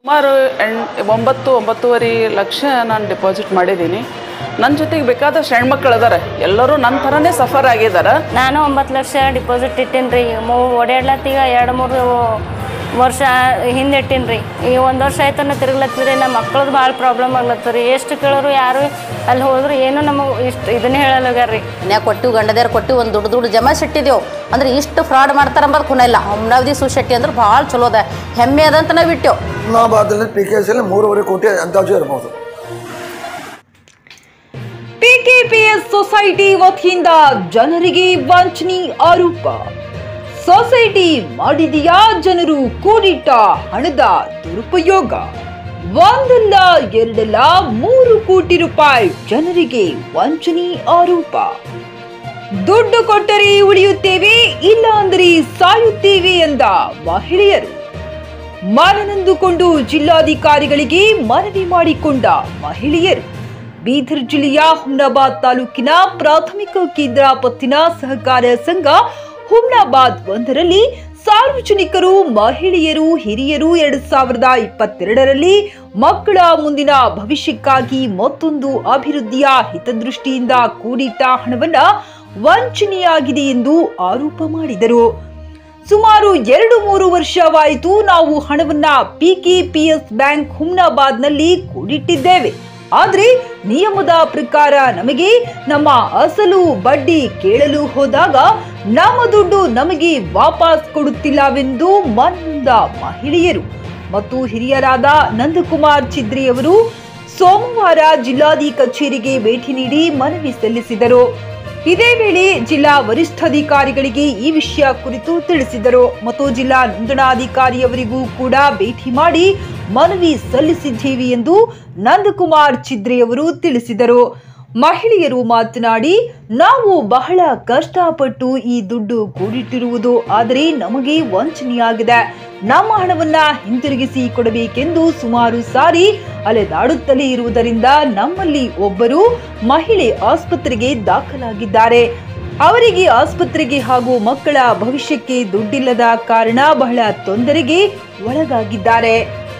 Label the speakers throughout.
Speaker 1: ಸುಮಾರು ಎಂಟು ಒಂಬತ್ತು ಒಂಬತ್ತುವರೆ ಲಕ್ಷ ನಾನು ಡೆಪಾಸಿಟ್ ಮಾಡಿದ್ದೀನಿ ನನ್ನ ಜೊತೆಗೆ ಬೇಕಾದಷ್ಟು ಹೆಣ್ಮಕ್ಳು ಅದಾರೆ ಎಲ್ಲರೂ ನನ್ನ ಥರನೇ ಸಫರ್ ಆಗಿದ್ದಾರೆ
Speaker 2: ನಾನು ಒಂಬತ್ತು ಲಕ್ಷ ಡಿಪಾಸಿಟ್ ಇಟ್ಟೀನಿ ರೀ ಮೂ ಓಡಾಡ್ಲತ್ತೀಗ ಎರಡು ಮೂರು ವರ್ಷ ಹಿಂದೆ ಇಟ್ಟೀನಿ ರೀ ಈಗ ಒಂದು ವರ್ಷ ಆಯ್ತು ತಿರುಗ್ಲತ್ತೀರಿ ನಮ್ಮ ಮಕ್ಳದ್ದು ಭಾಳ ಪ್ರಾಬ್ಲಮ್ ಆಗ್ಲತ್ತದ ರೀ ಎಷ್ಟು ಕೇಳೋರು ಯಾರು ಅಲ್ಲಿ ಹೋದ್ರು ಏನು ನಮಗೆ ಇಷ್ಟು ಇದನ್ನೇ ಹೇಳಲ್ಲ ಹೋಗ್ಯಾರ ರೀ
Speaker 3: ಮನ್ಯಾಗ ಕೊಟ್ಟಿವಿ ಗಂಡದೇರು ಕೊಟ್ಟಿವಿ ಒಂದು ದುಡ್ಡು ದುಡ್ಡು ಜಮಾಯಿಸಿ ಇಟ್ಟಿದ್ದೆವು ಅಂದ್ರೆ ಇಷ್ಟು ಫ್ರಾಡ್ ಮಾಡ್ತಾರೆ ಅಂಬದು ಖುನ ಇಲ್ಲ ಅಮ್ನಾವಧಿ ಸುಶೆಟ್ಟಿ ಅಂದ್ರೆ ಭಾಳ ಚಲೋ ಅದ ಹೆಮ್ಮೆ ಅದಂತ ನಾವು ಇಟ್ಟೆವು
Speaker 4: ಹುಮ್ನಾಬಾದಲ್ಲಿ ಪಿ ಕೆ ಸಿಯಲ್ಲಿ ಮೂರುವರೆ ಕೋಟಿ ಅಂದಾಜು ಇರ್ಬೋದು
Speaker 5: ಪಿಕೆಪಿಎಸ್ ಸೊಸೈಟಿ ವತಿಯಿಂದ ಜನರಿಗೆ ವಂಚನೆ ಆರೋಪ ಸೊಸೈಟಿ ಮಾಡಿದೆಯಾ ಜನರು ಕೂಡಿಟ್ಟ ಹಣದ ದುರುಪಯೋಗ ಒಂದಲ್ಲ ಎರಡಲ್ಲ ಮೂರು ಕೋಟಿ ರೂಪಾಯಿ ಜನರಿಗೆ ವಂಚನೆ ಆರೋಪ ದುಡ್ಡು ಕೊಟ್ಟರೆ ಉಳಿಯುತ್ತೇವೆ ಇಲ್ಲ ಅಂದರೆ ಸಾಯುತ್ತೇವೆ ಎಂದ ಮಹಿಳೆಯರು ಮನನೊಂದುಕೊಂಡು ಜಿಲ್ಲಾಧಿಕಾರಿಗಳಿಗೆ ಮನವಿ ಮಾಡಿಕೊಂಡ ಮಹಿಳೆಯರು ಬೀದರ್ ಜಿಲ್ಲೆಯ ಹುಮ್ನಾಬಾದ್ ತಾಲೂಕಿನ ಪ್ರಾಥಮಿಕ ಕೇಂದ್ರ ಪತ್ತಿನ ಸಹಕಾರ ಸಂಘ ಹುಮ್ನಾಬಾದ್ ಒಂದರಲ್ಲಿ ಸಾರ್ವಜನಿಕರು ಮಹಿಳೆಯರು ಹಿರಿಯರು ಎರಡ್ ಸಾವಿರದ ಇಪ್ಪತ್ತೆರಡರಲ್ಲಿ ಮಕ್ಕಳ ಮುಂದಿನ ಭವಿಷ್ಯಕ್ಕಾಗಿ ಮತ್ತೊಂದು ಅಭಿವೃದ್ಧಿಯ ಹಿತದೃಷ್ಟಿಯಿಂದ ಕೂಡಿಟ್ಟ ಹಣವನ್ನ ವಂಚನೆಯಾಗಿದೆ ಎಂದು ಆರೋಪ ಮಾಡಿದರು ಸುಮಾರು ಎರಡು ಮೂರು ವರ್ಷವಾಯಿತು ನಾವು ಹಣವನ್ನ ಪಿಕೆಪಿಎಸ್ ಬ್ಯಾಂಕ್ ಹುಮ್ನಾಬಾದ್ನಲ್ಲಿ ಕೂಡಿಟ್ಟಿದ್ದೇವೆ ಆದ್ರೆ ನಿಯಮದ ಪ್ರಕಾರ ನಮಗೆ ನಮ್ಮ ಅಸಲು ಬಡ್ಡಿ ಕೇಳಲು ಹೋದಾಗ ನಮ್ಮ ದುಡ್ಡು ನಮಗೆ ವಾಪಸ್ ಕೊಡುತ್ತಿಲ್ಲವೆಂದು ಮನನೊಂದ ಮಹಿಳೆಯರು ಮತ್ತು ಹಿರಿಯರಾದ ನಂದಕುಮಾರ್ ಚಿದ್ರಿಯವರು ಸೋಮವಾರ ಜಿಲ್ಲಾಧಿ ಕಚೇರಿಗೆ ಭೇಟಿ ನೀಡಿ ಮನವಿ ಸಲ್ಲಿಸಿದರು ಇದೇ ವೇಳೆ ಜಿಲ್ಲಾ ವರಿಷ್ಠಾಧಿಕಾರಿಗಳಿಗೆ ಈ ವಿಷಯ ಕುರಿತು ತಿಳಿಸಿದರು ಮತ್ತು ಜಿಲ್ಲಾ ನೋಂದಣಾಧಿಕಾರಿಯವರಿಗೂ ಕೂಡ ಭೇಟಿ ಮಾಡಿ ಮನವಿ ಸಲ್ಲಿಸಿದ್ದೇವೆ ಎಂದು ನಂದಕುಮಾರ್ ಚಿದ್ರೆಯವರು ತಿಳಿಸಿದರು ಮಹಿಳೆಯರು ಮಾತನಾಡಿ ನಾವು ಬಹಳ ಕಷ್ಟಪಟ್ಟು ಈ ದುಡ್ಡು ಕೂಡಿಟ್ಟಿರುವುದು ಆದರೆ ನಮಗೆ ವಂಚನೆಯಾಗಿದೆ ನಮ್ಮ ಹಣವನ್ನ ಹಿಂತಿರುಗಿಸಿ ಕೊಡಬೇಕೆಂದು ಸುಮಾರು ಸಾರಿ ಅಲೆದಾಡುತ್ತಲೇ ಇರುವುದರಿಂದ ನಮ್ಮಲ್ಲಿ ಒಬ್ಬರು ಮಹಿಳೆ ಆಸ್ಪತ್ರೆಗೆ ದಾಖಲಾಗಿದ್ದಾರೆ ಅವರಿಗೆ ಆಸ್ಪತ್ರೆಗೆ ಹಾಗೂ ಮಕ್ಕಳ ಭವಿಷ್ಯಕ್ಕೆ ದುಡ್ಡಿಲ್ಲದ ಕಾರಣ ಬಹಳ ತೊಂದರೆಗೆ ಒಳಗಾಗಿದ್ದಾರೆ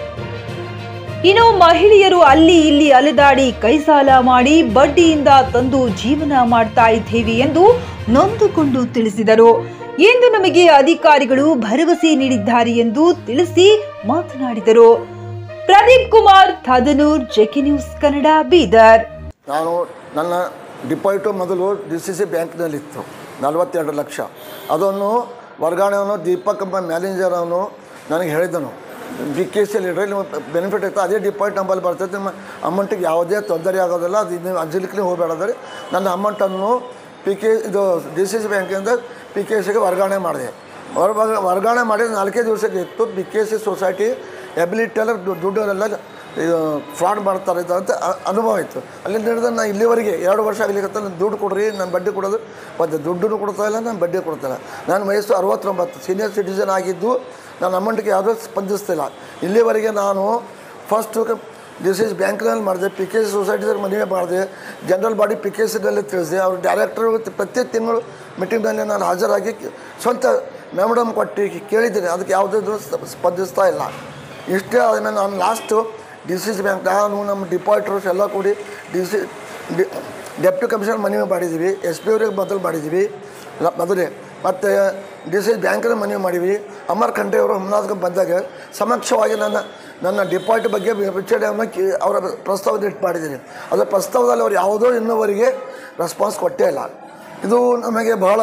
Speaker 5: ಇನ್ನು ಮಹಿಳೆಯರು ಅಲ್ಲಿ ಇಲ್ಲಿ ಅಲೆದಾಡಿ ಕೈ ಸಾಲ ಮಾಡಿ ಬಡ್ಡಿಯಿಂದ ತಂದು ಜೀವನ ಮಾಡ್ತಾ ಇದ್ದೇವೆ ಎಂದು ನೊಂದುಕೊಂಡು ತಿಳಿಸಿದರು ಎಂದು ನಮಗೆ ಅಧಿಕಾರಿಗಳು ಭರವಸೆ ನೀಡಿದ್ದಾರೆ ಎಂದು ತಿಳಿಸಿ ಮಾತನಾಡಿದರು ಪ್ರದೀಪ್ ಕುಮಾರ್ ಥಾದನೂರ್ ಜೆಕೆ ನ್ಯೂಸ್ ಕನ್ನಡ ಬೀದರ್
Speaker 4: ನಾನು ನನ್ನ ಡಿಪಾಸಿಟು ಮೊದಲು ಡಿ ಸಿ ಸಿ ಬ್ಯಾಂಕ್ನಲ್ಲಿತ್ತು ನಲವತ್ತೆರಡು ಲಕ್ಷ ಅದನ್ನು ವರ್ಗಾವಣೆಯನ್ನು ದೀಪಕ್ ಎಂಬ ಮ್ಯಾನೇಜರ್ ಅವನು ನನಗೆ ಹೇಳಿದನು ಬಿ ಕೆ ಸಿಯಲ್ಲಿ ಇಡ್ರಿ ನಿಮ್ಮ ಬೆನಿಫಿಟ್ ಇತ್ತು ಅದೇ ಡಿಪಾಸಿಟ್ ನಂಬಲ್ಲಿ ಬರ್ತೈತೆ ನಿಮ್ಮ ಅಮೌಂಟಿಗೆ ಯಾವುದೇ ತೊಂದರೆ ಆಗೋದಿಲ್ಲ ಅದು ನೀವು ಅಂಜಲಿಕ್ಕೆ ಹೋಗಬೇಡದ್ರೆ ನನ್ನ ಅಮೌಂಟನ್ನು ಪಿ ಕೆ ಇದು ಡಿ ಸಿ ಸಿ ಬ್ಯಾಂಕಿಂದ ಪಿ ಕೆ ಸಿಗೆ ವರ್ಗಾವಣೆ ಮಾಡಿದೆ ವರ್ ವರ್ಗಾವಣೆ ಮಾಡಿದ ನಾಲ್ಕೇ ದಿವಸಕ್ಕೆ ಇತ್ತು P K C society ability ಎಲ್ಲ ದುಡ್ಡವರೆಲ್ಲ ಇದು ಫ್ರಾಡ್ ಮಾಡ್ತಾರೆ ಇದು ಅಂತ ಅ- ಅನುಭವ ಇತ್ತು ಅಲ್ಲಿಂದ ಹಿಡಿದು ನಾನು ಇಲ್ಲಿವರೆಗೆ ಎರಡು ವರ್ಷ ಆಗ್ಲಿಕ್ಕೆ ನಾನು ದುಡ್ಡು ಕೊಡ್ರಿ ನಾನು ಬಡ್ಡಿ ಕೊಡೋದು ಮತ್ತು ದುಡ್ಡು ಕೊಡ್ತಾ ಇಲ್ಲ ನಾನು ಬಡ್ಡಿ ಕೊಡ್ತಾ ಇಲ್ಲ ನಾನು ವಯಸ್ಸು ಅರವತ್ತೊಂಬತ್ತು ಸೀನಿಯರ್ ಸಿಟಿಸನ್ ಆಗಿದ್ದು ನನ್ನ ಅಮೌಂಟಿಗೆ ಯಾವುದೂ ಸ್ಪಂದಿಸ್ತಿಲ್ಲ ಇಲ್ಲಿವರೆಗೆ ನಾನು ಫಸ್ಟು ಡಿ ಸಿ ಬ್ಯಾಂಕ್ನಲ್ಲಿ ಮಾಡಿದೆ ಪಿ ಕೆ ಸಿ ಸೊಸೈಟಿದಲ್ಲಿ ಮದುವೆ ಮಾಡಿದೆ ಜನರಲ್ ಬಾಡಿ ಪಿ ಕೆ ಸಿನಲ್ಲಿ ತಿಳಿಸಿದೆ ಅವ್ರ ಡೈರೆಕ್ಟರ್ ಪ್ರತಿ ತಿಂಗಳು ಮೀಟಿಂಗ್ನಲ್ಲಿ ನಾನು ಹಾಜರಾಗಿ ಸ್ವಂತ ಮೆಮೊಡಮ್ ಕೊಟ್ಟು ಕೇಳಿದ್ದೀನಿ ಅದಕ್ಕೆ ಯಾವುದೇ ಸ್ಪಂದಿಸ್ತಾ ಇಲ್ಲ ಇಷ್ಟೇ ಆದಮೇಲೆ ನಾನು last D C C bank ನಾನು ನಮ್ಮ ಡಿಪಾಸಿಟರ್ಸ್ ಎಲ್ಲ ಕೂಡಿ D C D deputy commissioner ಮನವಿ ಮಾಡಿದ್ದೀವಿ ಎಸ್ ಪಿ ಅವ್ರಿಗೆ ಮೊದಲು ಮಾಡಿದ್ದೀವಿ ಲ- ಮೊದಲೇ ಮತ್ತು ಡಿ ಸಿ ಬ್ಯಾಂಕಿನ ಮನವಿ ಮಾಡೀವಿ ಅಮರ್ ಖಂಡ್ರೆ ಅವರು ಹುಮ್ನಾದ್ಗೆ ಬಂದಾಗ ಸಮಕ್ಷವಾಗಿ ನನ್ನ ನನ್ನ ಡಿಪಾಸಿಟ್ ಬಗ್ಗೆ ವಿಚಾರಣೆಯನ್ನು ಕೇ ಅವರ ಪ್ರಸ್ತಾವನೆ ಇಟ್ಟು ಮಾಡಿದ್ದೀನಿ ಅದರ ಪ್ರಸ್ತಾವದಲ್ಲಿ ಅವ್ರು ಯಾವುದೋ ಇನ್ನೂವರೆಗೆ ರೆಸ್ಪಾನ್ಸ್ ಕೊಟ್ಟೇ ಇಲ್ಲ ಇದು ನಮಗೆ ಬಹಳ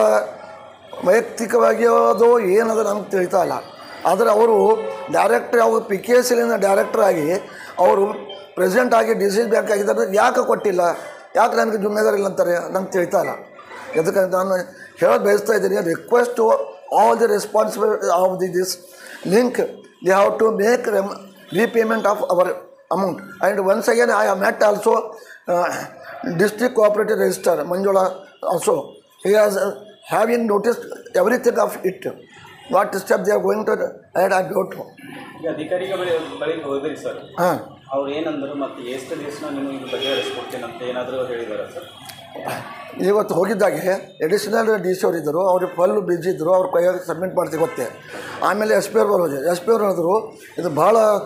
Speaker 4: ವೈಯಕ್ತಿಕವಾಗಿ ಅದು ಏನದು ನಮ್ಗೆ ತಿಳಿತಾ ಇಲ್ಲ ಆದರೆ ಅವರು ಡೈರೆಕ್ಟರ್ ಅವರು ಪಿ ಕೆ ಎಸ್ ಎಲ್ಲಿನ ಡೈರೆಕ್ಟರ್ ಆಗಿ ಅವರು ಪ್ರೆಸಿಡೆಂಟ್ ಆಗಿ ಡಿ ಸಿ ಬ್ಯಾಂಕ್ ಆಗಿದ್ದಾರೆ ಯಾಕೆ ಕೊಟ್ಟಿಲ್ಲ ಯಾಕೆ ನನಗೆ ಜುಮ್ಮೆದಾರ್ ಇಲ್ಲ ಅಂತಾರೆ ನಂಗೆ ತಿಳಿತಾ ಇಲ್ಲ ಅದಕ್ಕೆ ನಾನು ಹೇಳೋದು ಬಯಸ್ತಾ ಇದ್ದೀನಿ request to all the responsible of the this link they have to make repayment of our amount. And once again, I have met also uh, district cooperative register, Manjula also. He has uh, having noticed everything of it. What step they are going to add, I don't know.
Speaker 6: ಈಗ ಅಧಿಕಾರಿಗಳ ಬಳಿ ಬಳಿಗೆ ಹೋದ್ರಿ sir
Speaker 4: ಹಾಂ
Speaker 6: ಅವ್ರು ಏನಂದ್ರು ಮತ್ತೆ ಎಷ್ಟು ದಿವಸ ನಿಮಗೆ ಇದು ಬಗೆಹರಿಸ್ಕೊಡ್ತೀನಿ ಅಂತ ಏನಾದರೂ ಹೇಳಿದಾರ ಸರ್
Speaker 4: ಇವತ್ತು ಹೋಗಿದ್ದಾಗೆ ಎಡಿಷನಲ್ ಡಿ ಸಿ ಅವರು ಇದ್ದರು ಅವ್ರಿಗೆ ಫುಲ್ ಬಿಜಿ ಇದ್ದರು ಅವ್ರ ಕೈಯಾಗ ಸಬ್ಮಿಟ್ ಮಾಡ್ತೀವಿ ಗೊತ್ತೇ ಆಮೇಲೆ ಎಸ್ ಪಿ ಅವ್ರು ಬರೋದು ಎಸ್ ಪಿ ಅವ್ರು ಹೇಳಿದ್ರು ಇದು ಭಾಳ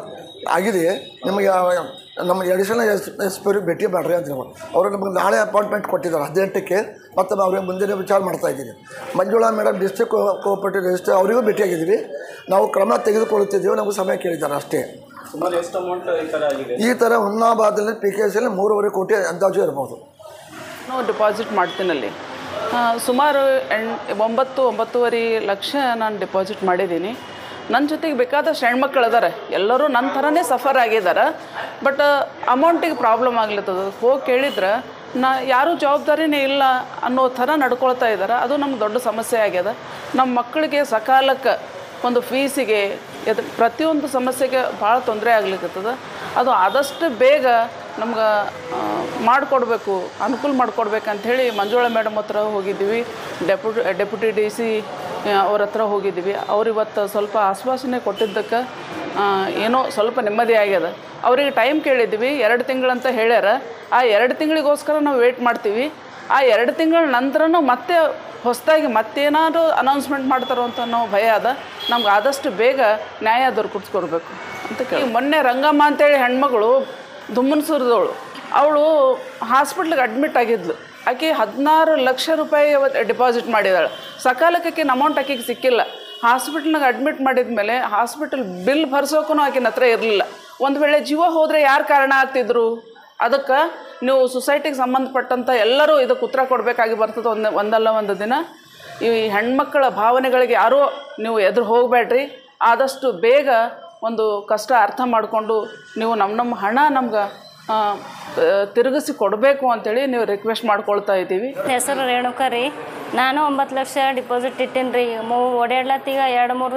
Speaker 4: ಆಗಿದೆ ನಿಮಗೆ ಆ- ನಮ್ಮ ಎಡಿಷನಲ್ ಎಸ್ ಎಸ್ ಪಿ ಅವ್ರಿಗೆ ಭೇಟಿ ಮಾಡ್ರಿ ಅಂತ ಹೇಳಿ ಅವರು ನಮಗೆ ನಾಳೆ ಅಪಾಯಿಂಟ್ಮೆಂಟ್ ಕೊಟ್ಟಿದ್ದಾರೆ ಹದಿನೆಂಟಕ್ಕೆ ಮತ್ತು ನಾವು ಅವ್ರಿಗೆ ಮುಂದಿನ ವಿಚಾರ ಮಾಡ್ತಾ ಇದ್ದೀವಿ Manjula madam district cooperative register ಅವರಿಗೂ ಭೇಟಿಯಾಗಿದ್ದೀವಿ ನಾವು ಕ್ರಮ ತೆಗೆದುಕೊಳ್ಳುತ್ತಿದ್ದೀವಿ ನಮಗೆ ಸಮಯ ಕೇಳಿದ್ದಾರೆ ಅಷ್ಟೇ
Speaker 6: ಸುಮಾರು ಎಷ್ಟು ಅಮೌಂಟ್ ಈ ಥರ ಆಗಿದೆ
Speaker 4: ಈ ಥರ ಹುನ್ನಾಬಾದಲ್ಲಿ ಪಿ ಕೆ ಎಸ್ಸಲ್ಲಿ ಮೂರುವರೆ ಕೋಟಿ ಅಂದಾಜು ಇರ್ಬೋದು
Speaker 1: ನಾನು ಡಿಪಾಸಿಟ್ ಮಾಡ್ತೀನಲ್ಲಿ ಆ, ಸುಮಾರು ಎಣ್ ಒಂಬತ್ತು ಒಂಬತ್ತುವರೆ ಲಕ್ಷ ನಾನು ಡಿಪಾಸಿಟ್ ಮಾಡಿದ್ದೀನಿ ನನ್ನ ಜೊತೆಗೆ ಬೇಕಾದಷ್ಟು ಹೆಣ್ಮಕ್ಳು ಅದಾರೆ ಎಲ್ಲರೂ ನನ್ನ ಥರನೇ ಸಫರ್ ಆಗಿದ್ದಾರೆ ಬಟ್ ಅಮೌಂಟಿಗೆ ಪ್ರಾಬ್ಲಮ್ ಆಗ್ಲತ್ತದ ಹೋಗಿ ಕೇಳಿದ್ರೆ ನಾ ಯಾರೂ ಜವಾಬ್ದಾರಿನೇ ಇಲ್ಲ ಅನ್ನೋ ಥರ ನಡ್ಕೊಳ್ತಾ ಇದ್ದಾರೆ ಅದು ನಮ್ಗೆ ದೊಡ್ಡ ಸಮಸ್ಯೆ ಆಗ್ಯದ ನಮ್ಮ ಮಕ್ಕಳಿಗೆ ಸಕಾಲಕ್ಕೆ ಒಂದು ಫೀಸಿಗೆ ಎದ್ ಪ್ರತಿಯೊಂದು ಸಮಸ್ಯೆಗೆ ಭಾಳ ತೊಂದರೆ ಆಗ್ಲಿಕ್ಕತ್ತದ ಅದು ಆದಷ್ಟು ಬೇಗ ನಮ್ಗೆ ಮಾಡಿಕೊಡ್ಬೇಕು ಅನುಕೂಲ ಮಾಡಿಕೊಡ್ಬೇಕಂತ ಹೇಳಿ ಮಂಜುಳಾ ಮೇಡಮ್ ಹತ್ರ ಹೋಗಿದ್ದೀವಿ ಡೆಪ್ಯೂಟಿ ಡೆಪ್ಯೂಟಿ ಡಿ ಸಿ ಅವ್ರ ಹತ್ರ ಹೋಗಿದ್ದೀವಿ ಅವ್ರು ಇವತ್ತು ಸ್ವಲ್ಪ ಆಶ್ವಾಸನೆ ಕೊಟ್ಟಿದ್ದಕ್ಕೆ ಆ, ಏನೋ ಸ್ವಲ್ಪ ನೆಮ್ಮದಿ ಆಗ್ಯದ ಅವರಿಗೆ ಟೈಮ್ ಕೇಳಿದ್ವಿ ಎರಡು ತಿಂಗಳಂತ ಹೇಳ್ಯಾರ ಆ ಎರಡು ತಿಂಗಳಿಗೋಸ್ಕರ ನಾವು ವೇಟ್ ಮಾಡ್ತೀವಿ ಆ ಎರಡು ತಿಂಗಳ ನಂತರನೂ ಮತ್ತೆ ಹೊಸದಾಗಿ ಮತ್ತೇನಾದ್ರು ಅನೌನ್ಸ್ಮೆಂಟ್ ಮಾಡ್ತಾರೋ ಅಂತ ಅನ್ನೋ ಭಯ ಅದ ನಮ್ಗೆ ಆದಷ್ಟು ಬೇಗ ನ್ಯಾಯ ದೊರಕಿಸ್ಕೊಡ್ಬೇಕು ಅಂತ ಕೇಳಿ ಮೊನ್ನೆ ರಂಗಮ್ಮ ಅಂತೇಳಿ ಹೆಣ್ಮಗಳು ದುಮ್ಮನ್ಸೂರ್ದವಳು ಅವಳು ಹಾಸ್ಪಿಟ್ಲಿಗೆ ಅಡ್ಮಿಟ್ ಆಗಿದ್ಲು ಆಕೆ ಹದಿನಾರು ಲಕ್ಷ ರೂಪಾಯಿ ಡಿಪಾಸಿಟ್ ಮಾಡಿದಾಳೆ ಸಕಾಲಕ್ಕೆ ಆಕಿನ ಅಮೌಂಟ್ ಆಕೆಗೆ ಸಿಕ್ಕಿಲ್ಲ ಹಾಸ್ಪಿಟ್ಲ್ನಾಗ ಅಡ್ಮಿಟ್ ಮಾಡಿದ ಮೇಲೆ ಹಾಸ್ಪಿಟಲ್ ಬಿಲ್ ಭರ್ಸೋಕ್ಕೂ ಆಕಿನ ಹತ್ರ ಇರಲಿಲ್ಲ ಒಂದು ವೇಳೆ ಜೀವ ಹೋದರೆ ಯಾರು ಕಾರಣ ಆಗ್ತಿದ್ರು ಅದಕ್ಕೆ ನೀವು ಸೊಸೈಟಿಗೆ ಸಂಬಂಧಪಟ್ಟಂಥ ಎಲ್ಲರೂ ಇದಕ್ಕೆ ಉತ್ತರ ಕೊಡಬೇಕಾಗಿ ಬರ್ತದೆ ಒಂದು ಒಂದಲ್ಲ ಒಂದು ದಿನ ಈ ಹೆಣ್ಮಕ್ಕಳ ಭಾವನೆಗಳಿಗೆ ಯಾರೂ ನೀವು ಎದುರು ಹೋಗಬೇಡ್ರಿ ಆದಷ್ಟು ಬೇಗ ಒಂದು ಕಷ್ಟ ಅರ್ಥ ಮಾಡಿಕೊಂಡು ನೀವು ನಮ್ಮ ನಮ್ಮ ಹಣ ನಮ್ಗೆ ಆ, ಆ, ತಿರುಗಿಸಿ ಕೊಡಬೇಕು ಅಂತೇಳಿ ನೀವು ರಿಕ್ವೆಸ್ಟ್ ಮಾಡ್ಕೊಳ್ತಾ ಇದ್ದೀವಿ
Speaker 2: ಹೆಸರು ರೇಣುಕಾ ರೀ ನಾನು ಒಂಬತ್ತು ಲಕ್ಷ ಡಿಪಾಸಿಟ್ ಇಟ್ಟೀನಿ ರೀ ಮೂ ಓಡಾಡ್ಲತ್ತೀಗ ಎರಡು ಮೂರು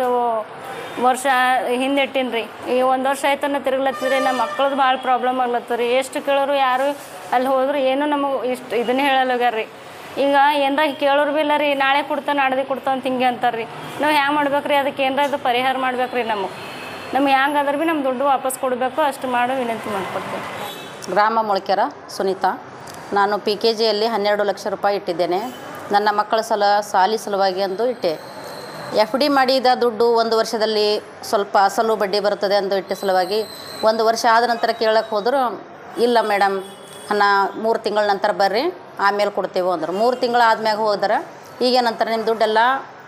Speaker 2: ವರ್ಷ ಹಿಂದೆ ಇಟ್ಟೀನಿ ರೀ ಈ ಒಂದು ವರ್ಷ ಆಯ್ತನ ತಿರುಗ್ಲತ್ತಿದ್ರಿ ನಮ್ಮ ಮಕ್ಳದ್ದು ಭಾಳ ಪ್ರಾಬ್ಲಮ್ ಆಗ್ಲತ್ತದ ರೀ ಎಷ್ಟು ಕೇಳೋರು ಯಾರು ಅಲ್ಲಿ ಹೋದ್ರು ಏನು ನಮಗೆ ಇಷ್ಟು ಇದನ್ನ ಹೇಳಲ್ಲ ಹೋಗ್ಯಾರ ರೀ ಈಗ ಏನಾರ ಕೇಳೋರು ಬಿ ಇಲ್ಲ ರೀ ನಾಳೆ ಕೊಡ್ತಾ ನಾಡ್ದು ಕೊಡ್ತಾ ಅಂತ ಹಿಂಗೆ ಅಂತಾರೆ ರೀ ನಾವು ಹ್ಯಾಂಗೆ ಮಾಡ್ಬೇಕು ರೀ ಅದಕ್ಕೆ ಏನಾರ ಇದು ಪರಿಹಾರ ಮಾಡ್ಬೇಕು ರೀ ನಮಗೆ ನಮ್ಗೆ ಹ್ಯಾಂಗೆ ಅದ್ರ ಭೀ ನಮ್ಮ ದುಡ್ಡು ವಾಪಸ್ ಕೊಡಬೇಕು ಅಷ್ಟು ಮಾಡೋ ವಿನಂತಿ ಮಾಡ್ಕೊಡ್ತೀನಿ
Speaker 3: ಗ್ರಾಮ ಮೊಳಕೆರ ಸುನೀತಾ ನಾನು ಪಿ ಕೆ ಜಿಯಲ್ಲಿ ಹನ್ನೆರಡು ಲಕ್ಷ ರೂಪಾಯಿ ಇಟ್ಟಿದ್ದೇನೆ ನನ್ನ ಮಕ್ಕಳ ಸಲ ಸಾಲಿ ಸಲುವಾಗಿ ಎಂದು ಇಟ್ಟೆ ಎಫ್ ಡಿ ಮಾಡಿದ ದುಡ್ಡು ಒಂದು ವರ್ಷದಲ್ಲಿ ಸ್ವಲ್ಪ ಅಸಲು ಬಡ್ಡಿ ಬರುತ್ತದೆ ಎಂದು ಇಟ್ಟ ಸಲುವಾಗಿ ಒಂದು ವರ್ಷ ಆದ ನಂತರ ಕೇಳಕ್ಕೆ ಹೋದ್ರು ಇಲ್ಲ ಮೇಡಮ್ ಹಣ ಮೂರು ತಿಂಗಳ ನಂತರ ಬರ್ರಿ ಆಮೇಲೆ ಕೊಡ್ತೇವೆ ಅಂದರು ಮೂರು ತಿಂಗಳು ಆದ್ಮ್ಯಾಗ ಹೋದ್ರೆ ಈಗ ನಂತರ ನಿಮ್ಮ ದುಡ್ಡೆಲ್ಲ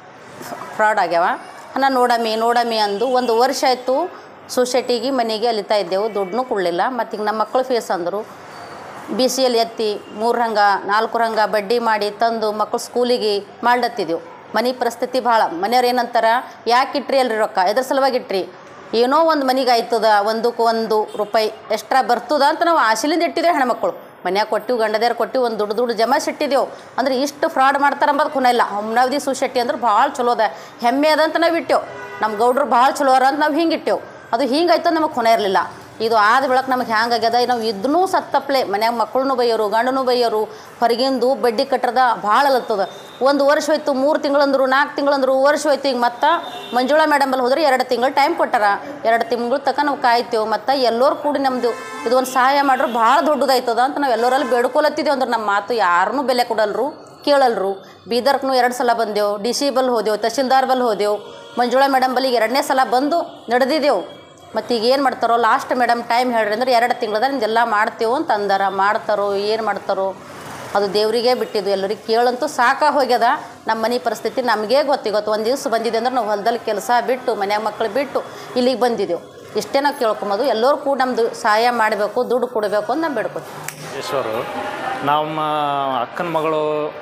Speaker 3: ಫ್ರಾಡ್ ಆಗ್ಯಾವ ನಾನು ನೋಡಮ್ಮಿ ನೋಡಮ್ಮಿ ಅಂದು ಒಂದು ವರ್ಷ ಆಯಿತು ಸೊಸೈಟಿಗೆ ಮನೆಗೆ ಅಲಿತಾ ಇದ್ದೆವು ದುಡ್ಡನ್ನೂ ಕೊಡಲಿಲ್ಲ ಮತ್ತು ಈಗ ನಮ್ಮ ಮಕ್ಕಳು ಫೀಸ್ ಅಂದರು ಬಿ ಸಿ ಎಲ್ ಎತ್ತಿ ಮೂರು ರಂಗ ನಾಲ್ಕು ರಂಗ ಬಡ್ಡಿ ಮಾಡಿ ತಂದು ಮಕ್ಕಳು ಸ್ಕೂಲಿಗೆ ಮಾಡ್ಲತ್ತಿದ್ದೆವು ಮನೆ ಪರಿಸ್ಥಿತಿ ಭಾಳ ಮನೆಯವ್ರು ಏನಂತಾರ ಯಾಕೆ ಇಟ್ರಿ ಅಲ್ರಿ ರೊಕ್ಕ ಎದ್ರ ಸಲುವಾಗಿ ಇಟ್ರಿ ಏನೋ ಒಂದು ಮನೆಗೆ ಆಯ್ತದ ಒಂದಕ್ಕೆ ಒಂದು ರೂಪಾಯಿ ಎಕ್ಸ್ಟ್ರಾ ಬರ್ತದ ಅಂತ ನಾವು ಆಶೆಲಿಂದ ಇಟ್ಟಿದ್ದೇವೆ ಹೆಣ್ಮಕ್ಳು ಮನ್ಯಾಗ ಕೊಟ್ಟಿವು ಗಂಡದೇರು ಕೊಟ್ಟಿವು ಒಂದು ದುಡ್ಡು ದುಡ್ಡು ಜಮಾಯಿಸಿಟ್ಟಿದ್ದೆವು ಅಂದ್ರೆ ಇಷ್ಟು ಫ್ರಾಡ್ ಮಾಡ್ತಾರೆ ಅಂಬೋದು ಖುನ ಇಲ್ಲ ಹೊಮ್ನಾವದಿ ಸುಶೆಟ್ಟಿ ಅಂದ್ರೆ ಭಾಳ ಚಲೋ ಅದ ಹೆಮ್ಮೆ ಅದ ಅಂತ ನಾವು ಇಟ್ಟೆವು ನಮ್ಮ ಗೌಡ್ರು ಭಾಳ ಚಲೋ ಅರ ಅಂತ ನಾವು ಹಿಂಗೆ ಇಟ್ಟೆವು ಅದು ಹಿಂಗಾಯ್ತು ನಮಗೆ ಖುನ ಇರಲಿಲ್ಲ ಇದು ಆದ ಬೆಳಕು ನಮಗೆ ಹ್ಯಾಂಗೆ ಆಗ್ಯದ ನಾವು ಇದನ್ನೂ ಸತ್ತಪ್ಲೆ ಮನ್ಯಾಗ ಮಕ್ಕಳನ್ನೂ ಬೈಯೋರು ಗಂಡನೂ ಬೈಯೋರು ಹೊರಗಿಂದು ಬಡ್ಡಿ ಕಟ್ಟರದ ಭಾಳ ಅಲತ್ತದ ಒಂದು ವರ್ಷ ಹೋಯ್ತು ಮೂರು ತಿಂಗಳಂದ್ರು ನಾಲ್ಕು ತಿಂಗಳಂದ್ರು ವರ್ಷ ಹೋಯ್ತು ಈಗ ಮತ್ತೆ ಮಂಜುಳಾ ಮೇಡಮ್ ಬಲ್ಲಿ ಹೋದ್ರೆ ಎರಡು ತಿಂಗಳು ಟೈಮ್ ಕೊಟ್ಟಾರ ಎರಡು ತಿಂಗಳು ತನಕ ನಾವು ಕಾಯ್ತೇವೆ ಮತ್ತು ಎಲ್ಲರೂ ಕೂಡಿ ನಮ್ಮದು ಇದು ಒಂದು ಸಹಾಯ ಮಾಡ್ರೆ ಭಾಳ ದೊಡ್ಡದಾಯ್ತದ ಅಂತ ನಾವು ಎಲ್ಲರಲ್ಲಿ ಬೇಡ್ಕೊಲತ್ತಿದ್ದೇವೆ ಅಂದ್ರೆ ನಮ್ಮ ಮಾತು ಯಾರನ್ನೂ ಬೆಲೆ ಕೊಡಲ್ರು ಕೇಳಲ್ರು ಬೀದರ್ಕ್ನು ಎರಡು ಸಲ ಬಂದೆವು ಡಿ ಸಿ ಬಲ್ ಹೋದೆವು ತಹಶೀಲ್ದಾರ್ ಬಲ್ ಹೋದೆವು ಮಂಜುಳಾ ಮೇಡಮ್ ಬಲ್ಲಿಗೆ ಎರಡನೇ ಸಲ ಬಂದು ನಡೆದಿದ್ದೆವು ಮತ್ತು ಈಗ ಏನು ಮಾಡ್ತಾರೋ ಲಾಸ್ಟ್ ಮೇಡಮ್ ಟೈಮ್ ಹೇಳ್ರಿ ಅಂದ್ರೆ ಎರಡು ತಿಂಗಳದಾಗ ನಿಮ್ದೆಲ್ಲ ಮಾಡ್ತೇವೆ ಅಂತ ಅಂದಾರ ಮಾಡ್ತಾರೋ ಏನು ಮಾಡ್ತಾರೋ ಅದು ದೇವರಿಗೆ ಬಿಟ್ಟಿದ್ದು ಎಲ್ಲರಿಗೆ ಕೇಳಂತೂ ಸಾಕಾಗಿ ಹೋಗ್ಯದ ನಮ್ಮ ಮನೆ ಪರಿಸ್ಥಿತಿ ನಮಗೇ ಗೊತ್ತಿಗೊತ್ತು ಒಂದು ದಿವಸ ಬಂದಿದೆ ಅಂದ್ರೆ ನಾವು ಹೊಲದಲ್ಲಿ ಕೆಲಸ ಬಿಟ್ಟು ಮನ್ಯಾಗ ಮಕ್ಕಳು ಬಿಟ್ಟು ಇಲ್ಲಿಗೆ ಬಂದಿದ್ದೆವು ಇಷ್ಟೇ ನಾವು ಕೇಳ್ಕೊಂಬೋದು ಎಲ್ಲರೂ ಕೂಡ ನಮ್ಮದು ಸಹಾಯ ಮಾಡಬೇಕು ದುಡ್ಡು ಕೊಡಬೇಕು ಅಂತ ನಾವು ಬೇಡ್ಕೊತೀವಿ
Speaker 7: ಈಶ್ವರು ನಮ್ಮ ಅಕ್ಕನ ಮಗಳು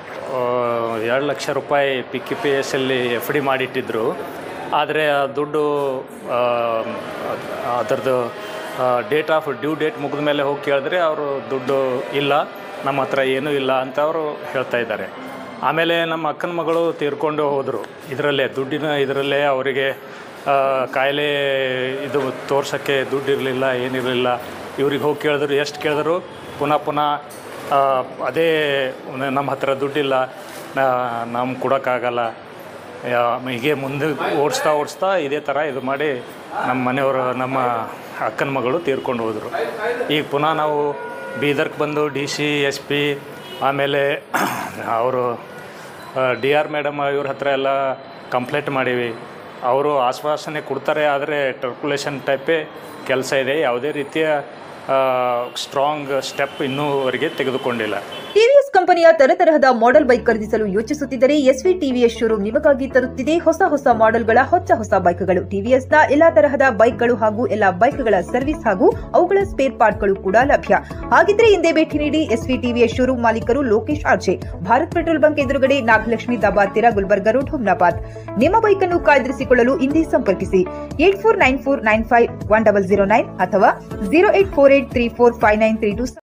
Speaker 7: ಎರಡು ಲಕ್ಷ ರೂಪಾಯಿ ಪಿ ಕೆ ಪಿ ಎಸ್ ಅಲ್ಲಿ ಎಫ್ ಡಿ ಮಾಡಿಟ್ಟಿದ್ರು ಆದರೆ ಆ ದುಡ್ಡು ಆ, ಅದರದ್ದು ಡೇಟ್ ಆಫ್ ಡ್ಯೂ ಡೇಟ್ ಮುಗಿದ ಮೇಲೆ ಹೋಗಿ ಕೇಳಿದ್ರೆ ಅವರು ದುಡ್ಡು ಇಲ್ಲ ನಮ್ಮ ಹತ್ರ ಏನೂ ಇಲ್ಲ ಅಂತ ಅವರು ಹೇಳ್ತಾ ಇದ್ದಾರೆ ಆಮೇಲೆ ನಮ್ಮ ಅಕ್ಕನ ಮಗಳು ತೀರ್ಕೊಂಡು ಹೋದರು ಇದರಲ್ಲೇ ದುಡ್ಡಿನ ಇದರಲ್ಲೇ ಅವರಿಗೆ ಆ, ಕಾಯಿಲೆ ಇದು ತೋರ್ಸೋಕ್ಕೆ ದುಡ್ಡು ಇರಲಿಲ್ಲ ಏನಿರಲಿಲ್ಲ ಇವ್ರಿಗೆ ಹೋಗಿ ಕೇಳಿದ್ರು ಎಷ್ಟು ಕೇಳಿದ್ರು ಪುನಃ ಪುನಃ ಆ, ಅದೇ ನಮ್ಮ ಹತ್ರ ದುಡ್ಡಿಲ್ಲ ನಮ್ಗೆ ಕೊಡೋಕ್ಕಾಗಲ್ಲ ಯಾ- ಹೀಗೆ ಮುಂದೆ ಓಡಿಸ್ತಾ ಓಡಿಸ್ತಾ ಇದೇ ಥರ ಇದು ಮಾಡಿ ನಮ್ಮ ಮನೆಯವರು ನಮ್ಮ ಅಕ್ಕನ ಮಗಳು ತೀರ್ಕೊಂಡು ಹೋದರು ಈಗ ಪುನಃ ನಾವು ಬೀದರ್ಗೆ ಬಂದು ಡಿ ಸಿ ಎಸ್ ಪಿ ಆಮೇಲೆ ಅವರು ಡಿ ಆರ್ ಮೇಡಮ್ ಇವ್ರ ಹತ್ರ ಎಲ್ಲ ಕಂಪ್ಲೇಂಟ್ ಮಾಡೀವಿ ಅವರು ಆಶ್ವಾಸನೆ ಕೊಡ್ತಾರೆ ಆದರೆ ಟರ್ಕುಲೇಷನ್ ಟೈಪೇ ಕೆಲಸ ಇದೆ ಯಾವುದೇ ರೀತಿಯ ಸ್ಟ್ರಾಂಗ್ ಸ್ಟೆಪ್ ಇನ್ನೂವರೆಗೆ ತೆಗೆದುಕೊಂಡಿಲ್ಲ
Speaker 5: ಟಿವಿಎಸ್ ಕಂಪನಿಯ ತರತರಹದ ಮಾಡೆಲ್ ಬೈಕ್ ಖರೀದಿಸಲು ಯೋಚಿಸುತ್ತಿದ್ದರೆ ಎಸ್ವಿ ಟಿವಿಎಸ್ ಶೋರೂಮ್ ನಿಮಗಾಗಿ ತರುತ್ತಿದೆ ಹೊಸ ಹೊಸ ಮಾಡೆಲ್ಗಳ ಹೊಸ ಹೊಸ ಬೈಕ್ಗಳು ಟಿವಿಎಸ್ನ ಎಲ್ಲಾ ತರಹದ ಬೈಕ್ಗಳು ಹಾಗೂ ಎಲ್ಲಾ ಬೈಕ್ಗಳ ಸರ್ವಿಸ್ ಹಾಗೂ ಅವುಗಳ ಸ್ಪೇರ್ ಪಾರ್ಟ್ಗಳು ಕೂಡ ಲಭ್ಯ ಹಾಗಿದ್ರೆ ಹಿಂದೆ ಭೇಟಿ ನೀಡಿ ಎಸ್ವಿ ಟಿವಿಎಸ್ ಶೋರೂಮ್ ಮಾಲೀಕರು Lokesh RJ Bharat petrol bunk ಎದುರುಗಡೆ ನಾಗಲಕ್ಷ್ಮಿ ದಾಬಾ ತೀರ ಗುಲ್ಬರ್ಗ ರೋಡ್ ಹುಮ್ನಾಬಾದ್ ನಿಮ್ಮ ಬೈಕ್ ಅನ್ನು ಕಾಯ್ದಿರಿಸಿಕೊಳ್ಳಲು ಹಿಂದೆ ಸಂಪರ್ಕಿಸಿ eight four nine four nine five one double zero nine ಅಥವಾ zero eight four eight three four five nine three to